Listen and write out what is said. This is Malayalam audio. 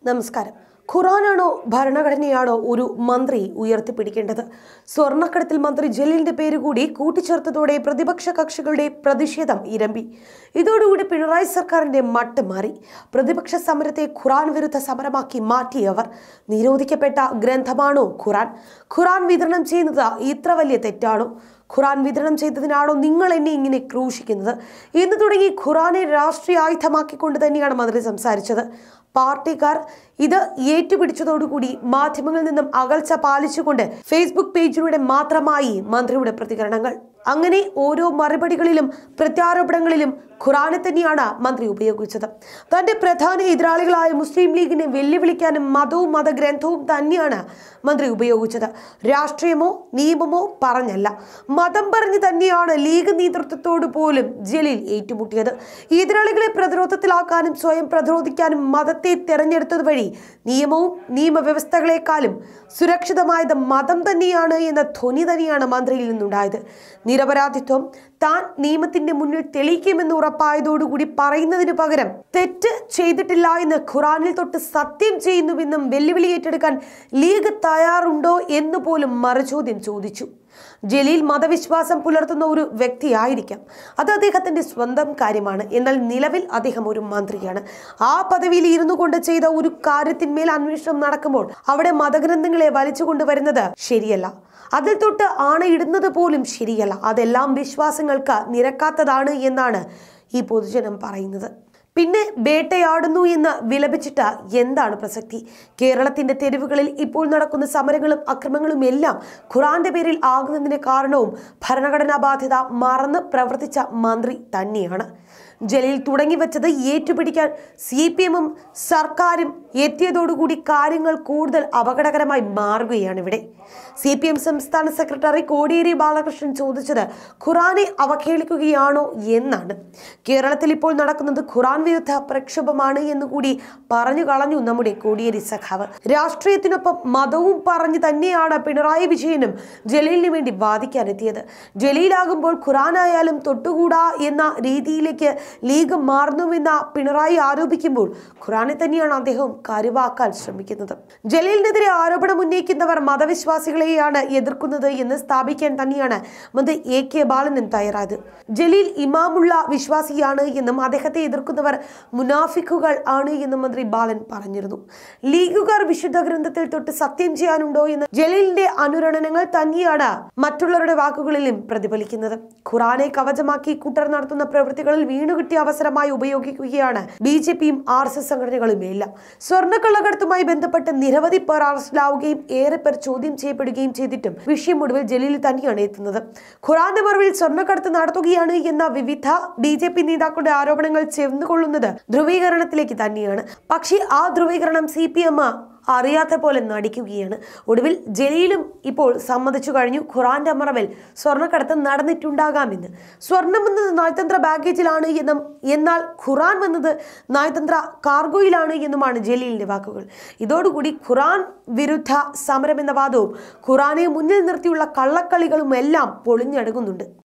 നമസ്കാരം ഖുറാനാണോ ഭരണഘടനയാണോ ഒരു മന്ത്രി ഉയർത്തിപ്പിടിക്കേണ്ടത് സ്വർണ്ണക്കടത്തിൽ മന്ത്രി ജലീലിന്റെ പേര് കൂടി കൂട്ടിച്ചേർത്തതോടെ പ്രതിപക്ഷ കക്ഷികളുടെ പ്രതിഷേധം ഇരമ്പി ഇതോടുകൂടി പിണറായി സർക്കാരിന്റെ മട്ട് മാറി പ്രതിപക്ഷ സമരത്തെ ഖുറാൻ വിരുദ്ധ സമരമാക്കി മാറ്റിയവർ നിരോധിക്കപ്പെട്ട ഗ്രന്ഥമാണോ ഖുറാൻ ഖുറാൻ വിതരണം ചെയ്യുന്നത് ഇത്ര വലിയ തെറ്റാണോ ഖുറാൻ വിതരണം ചെയ്തതിനാണോ നിങ്ങൾ എന്നെ ഇങ്ങനെ ക്രൂശിക്കുന്നത് എന്ന് തുടങ്ങി ഖുറാനെ രാഷ്ട്രീയ ആയുധമാക്കിക്കൊണ്ട് തന്നെയാണ് മന്ത്രി സംസാരിച്ചത് പാർട്ടിക്കാർ ഇത് ഏറ്റുപിടിച്ചതോടുകൂടി മാധ്യമങ്ങളിൽ നിന്നും അകൽച്ച പാലിച്ചുകൊണ്ട് ഫേസ്ബുക്ക് പേജിലൂടെ മാത്രമായി മന്ത്രിയുടെ പ്രതികരണങ്ങൾ അങ്ങനെ ഓരോ മറുപടികളിലും പ്രത്യാരോപണങ്ങളിലും ഖുറാനെ തന്നെയാണ് മന്ത്രി ഉപയോഗിച്ചത് തന്റെ പ്രധാന എതിരാളികളായ മുസ്ലിം ലീഗിനെ വെല്ലുവിളിക്കാനും മതവും മതഗ്രന്ഥവും തന്നെയാണ് മന്ത്രി ഉപയോഗിച്ചത് രാഷ്ട്രീയമോ നിയമമോ പറഞ്ഞല്ല മതം പറഞ്ഞ് തന്നെയാണ് ലീഗ് നേതൃത്വത്തോട് പോലും ജലീൽ ഏറ്റുമുട്ടിയത് എതിരാളികളെ പ്രതിരോധത്തിലാക്കാനും സ്വയം പ്രതിരോധിക്കാനും മതത്തെ തെരഞ്ഞെടുത്തത് വഴി നിയമവും നിയമവ്യവസ്ഥകളെക്കാളും സുരക്ഷിതമായത് മതം തന്നെയാണ് എന്ന ധ്വനി തന്നെയാണ് മന്ത്രിയിൽ നിന്നുണ്ടായത് നിരപരാധിത്വം താൻ നിയമത്തിന്റെ മുന്നിൽ തെളിയിക്കുമെന്ന് ഉറപ്പായതോടുകൂടി പറയുന്നതിന് പകരം തെറ്റ് ചെയ്തിട്ടില്ല എന്ന് ഖുറാനിൽ തൊട്ട് സത്യം ചെയ്യുന്നുവെന്നും വെല്ലുവിളി ഏറ്റെടുക്കാൻ ലീഗ് തയ്യാറുണ്ടോ എന്ന് പോലും മറുചോദ്യം ചോദിച്ചു ജലീൽ മതവിശ്വാസം പുലർത്തുന്ന ഒരു വ്യക്തിയായിരിക്കാം അത് അദ്ദേഹത്തിന്റെ സ്വന്തം കാര്യമാണ് എന്നാൽ നിലവിൽ അദ്ദേഹം ഒരു മന്ത്രിയാണ് ആ പദവിയിൽ ഇരുന്നു കൊണ്ട് ചെയ്ത ഒരു കാര്യത്തിന്മേൽ അന്വേഷണം നടക്കുമ്പോൾ അവിടെ മതഗ്രന്ഥങ്ങളെ വലിച്ചു കൊണ്ടുവരുന്നത് ശരിയല്ല അതിൽ തൊട്ട് ആണയിടുന്നത് പോലും ശരിയല്ല അതെല്ലാം വിശ്വാസങ്ങൾക്ക് നിരക്കാത്തതാണ് എന്നാണ് ഈ പൊതുജനം പറയുന്നത് പിന്നെ വേട്ടയാടുന്നു എന്ന് വിലപിച്ചിട്ട് എന്താണ് പ്രസക്തി കേരളത്തിന്റെ തെരുവുകളിൽ ഇപ്പോൾ നടക്കുന്ന സമരങ്ങളും അക്രമങ്ങളും എല്ലാം ഖുറാന്റെ പേരിൽ ആകുന്നതിന് കാരണവും ഭരണഘടനാ ബാധ്യത മറന്ന് പ്രവർത്തിച്ച മന്ത്രി തന്നെയാണ് ജലീൽ തുടങ്ങി വെച്ചത് ഏറ്റുപിടിക്കാൻ സി പി എമ്മും സർക്കാരും എത്തിയതോടുകൂടി കാര്യങ്ങൾ കൂടുതൽ അപകടകരമായി മാറുകയാണ് ഇവിടെ സി പി എം സംസ്ഥാന സെക്രട്ടറി കോടിയേരി ബാലകൃഷ്ണൻ ചോദിച്ചത് ഖുറാനെ അവഹേളിക്കുകയാണോ എന്നാണ് കേരളത്തിൽ ഇപ്പോൾ നടക്കുന്നത് ഖുറാൻ വിരുദ്ധ പ്രക്ഷോഭമാണ് എന്നുകൂടി പറഞ്ഞു കളഞ്ഞു നമ്മുടെ കോടിയേരി സഖാവ് രാഷ്ട്രീയത്തിനൊപ്പം മതവും പറഞ്ഞു തന്നെയാണ് പിണറായി വിജയനും ജലീലിന് വേണ്ടി വാദിക്കാനെത്തിയത് ജലീലാകുമ്പോൾ ഖുറാനായാലും തൊട്ടുകൂടാ എന്ന രീതിയിലേക്ക് ലീഗ് മാറുന്നുവെന്ന പിണറായി ആരോപിക്കുമ്പോൾ ഖുറാനെ തന്നെയാണ് അദ്ദേഹം കരുവാക്കാൻ ശ്രമിക്കുന്നത് ജലീലിനെതിരെ ആരോപണം ഉന്നയിക്കുന്നവർ മതവിശ്വാസികളെയാണ് എതിർക്കുന്നത് എന്ന് സ്ഥാപിക്കാൻ തന്നെയാണ് മന്ത്രി എ കെ ബാലനും തയ്യാറായത് ജലീൽ ഇമാമുള്ള വിശ്വാസിയാണ് എന്നും അദ്ദേഹത്തെ എതിർക്കുന്നവർ മുനാഫിക്കുകൾ ആണ് എന്നും മന്ത്രി ബാലൻ പറഞ്ഞിരുന്നു ലീഗുകാർ വിശുദ്ധ ഗ്രന്ഥത്തിൽ തൊട്ട് സത്യം ചെയ്യാനുണ്ടോ എന്ന് ജലീലിന്റെ അനുരണനങ്ങൾ തന്നെയാണ് മറ്റുള്ളവരുടെ വാക്കുകളിലും പ്രതിഫലിക്കുന്നത് ഖുറാനെ കവചമാക്കി കൂട്ടർ നടത്തുന്ന പ്രവൃത്തികളിൽ വീണുകിട്ടിയ അവസരമായി ഉപയോഗിക്കുകയാണ് ബി ജെ പിയും ആർ എസ് എസ് സംഘടനകളും എല്ലാം സ്വർണ്ണക്കള്ളക്കടത്തുമായി ബന്ധപ്പെട്ട് നിരവധി പേർ അറസ്റ്റിലാവുകയും ഏറെ പേർ ചോദ്യം ചെയ്യപ്പെടുകയും ചെയ്തിട്ടും വിഷയം ഒടുവിൽ ജലീൽ തന്നെയാണ് എത്തുന്നത് ഖുറാന്റെ മറവിൽ സ്വർണ്ണക്കടത്ത് നടത്തുകയാണ് എന്ന വിവിധ ബി ജെ പി നേതാക്കളുടെ ആരോപണങ്ങൾ ചെന്നുകൊള്ളുന്നത് ധ്രുവീകരണത്തിലേക്ക് തന്നെയാണ് പക്ഷേ ആ ധ്രുവീകരണം സി പി എം അറിയാത്ത പോലെ നടിക്കുകയാണ് ഒടുവിൽ ജലീലും ഇപ്പോൾ സമ്മതിച്ചു കഴിഞ്ഞു ഖുറാന്റെ മറവിൽ സ്വർണ്ണക്കടത്ത് നടന്നിട്ടുണ്ടാകാമെന്ന് സ്വർണം എന്നത് നയതന്ത്ര ബാഗേജിലാണ് എന്നും എന്നാൽ ഖുറാൻ വന്നത് നയതന്ത്ര കാർഗോയിലാണ് എന്നുമാണ് ജലീലിന്റെ വാക്കുകൾ ഇതോടുകൂടി ഖുറാൻ വിരുദ്ധ സമരം എന്ന വാദവും ഖുറാനെ മുന്നിൽ നിർത്തിയുള്ള കള്ളക്കളികളും എല്ലാം പൊളിഞ്ഞടങ്ങുന്നുണ്ട്